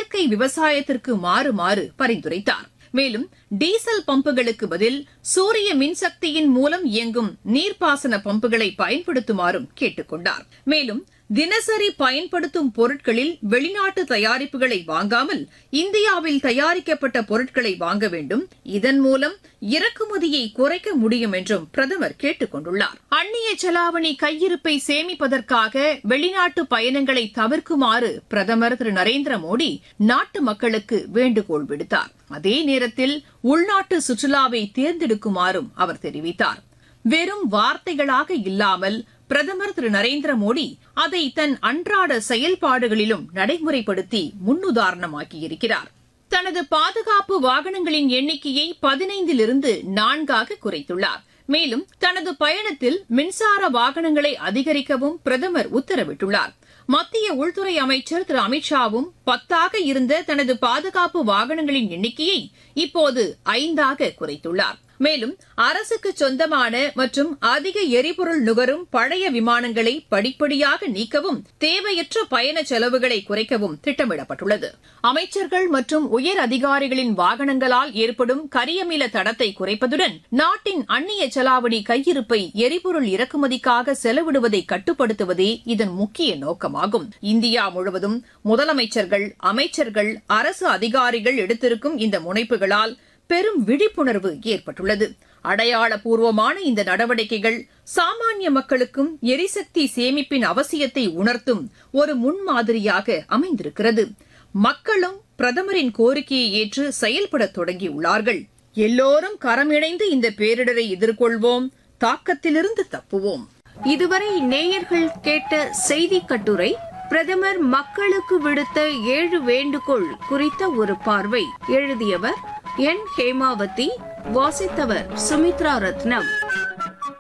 இயற்கை விவசாயத்திற்கு மாறுமாறு பரிந்துரைத்தார் மேலும் டீசல் பம்புகளுக்கு பதில் சூரிய மின்சக்தியின் மூலம் இயங்கும் நீர்ப்பாசன பம்புகளை பயன்படுத்துமாறும் கேட்டுக் கொண்டார் மேலும் தினசரி பயன்படுத்தும் பொருட்களில் வெளிநாட்டு தயாரிப்புகளை வாங்காமல் இந்தியாவில் தயாரிக்கப்பட்ட பொருட்களை வாங்க வேண்டும் இதன் மூலம் இறக்குமதியை குறைக்க முடியும் என்றும் பிரதமர் கேட்டுக் கொண்டுள்ளார் அந்நிய செலாவணி கையிருப்பை சேமிப்பதற்காக வெளிநாட்டு பயணங்களை தவிர்க்குமாறு பிரதமர் திரு நரேந்திர மோடி நாட்டு மக்களுக்கு வேண்டுகோள் விடுத்தார் அதே நேரத்தில் உள்நாட்டு சுற்றுலாவை தேர்ந்தெடுக்குமாறும் அவர் தெரிவித்தார் வெறும் வார்த்தைகளாக இல்லாமல் பிரதமர் திரு நரேந்திர மோடி அதை தன் அன்றாட செயல்பாடுகளிலும் நடைமுறைப்படுத்தி முன்னுதாரணமாக்கியிருக்கிறார் தனது பாதுகாப்பு வாகனங்களின் எண்ணிக்கையை பதினைந்திலிருந்து நான்காக குறைத்துள்ளார் மேலும் தனது பயணத்தில் மின்சார வாகனங்களை அதிகரிக்கவும் பிரதமர் உத்தரவிட்டுள்ளார் மத்திய உள்துறை அமைச்சர் திரு அமித்ஷாவும் பத்தாக இருந்த தனது பாதுகாப்பு வாகனங்களின் எண்ணிக்கையை இப்போது ஐந்தாக குறைத்துள்ளார் மேலும் அரசுக்கு சொந்தமான மற்றும் அதிக எரிபொருள் நுகரும் பழைய விமானங்களை படிப்படியாக நீக்கவும் தேவையற்ற பயண செலவுகளை குறைக்கவும் திட்டமிடப்பட்டுள்ளது அமைச்சர்கள் மற்றும் உயர் அதிகாரிகளின் வாகனங்களால் ஏற்படும் கரியமில தடத்தை குறைப்பதுடன் நாட்டின் அந்நிய செலாவணி கையிருப்பை எரிபொருள் இறக்குமதிக்காக செலவிடுவதை கட்டுப்படுத்துவதே இதன் முக்கிய நோக்கமாகும் இந்தியா முழுவதும் முதலமைச்சர்கள் அமைச்சர்கள் அரசு அதிகாரிகள் எடுத்திருக்கும் இந்த முனைப்புகளால் பெரும் விழிப்புணர்வு ஏற்பட்டுள்ளது அடையாளபூர்வமான இந்த நடவடிக்கைகள் சாமானிய மக்களுக்கும் எரிசக்தி சேமிப்பின் அவசியத்தை உணர்த்தும் ஒரு முன்மாதிரியாக அமைந்திருக்கிறது மக்களும் பிரதமரின் கோரிக்கையை ஏற்று செயல்பட தொடங்கியுள்ளார்கள் எல்லோரும் கரமிணைந்து இந்த பேரிடரை எதிர்கொள்வோம் தாக்கத்திலிருந்து தப்புவோம் இதுவரை நேயர்கள் கேட்ட செய்தி கட்டுரை பிரதமர் மக்களுக்கு விடுத்த ஏழு வேண்டுகோள் குறித்த ஒரு பார்வை எழுதியவர் என் ஹேமாவதி வாசித்தவர் சுமித்ரா ரத்னம்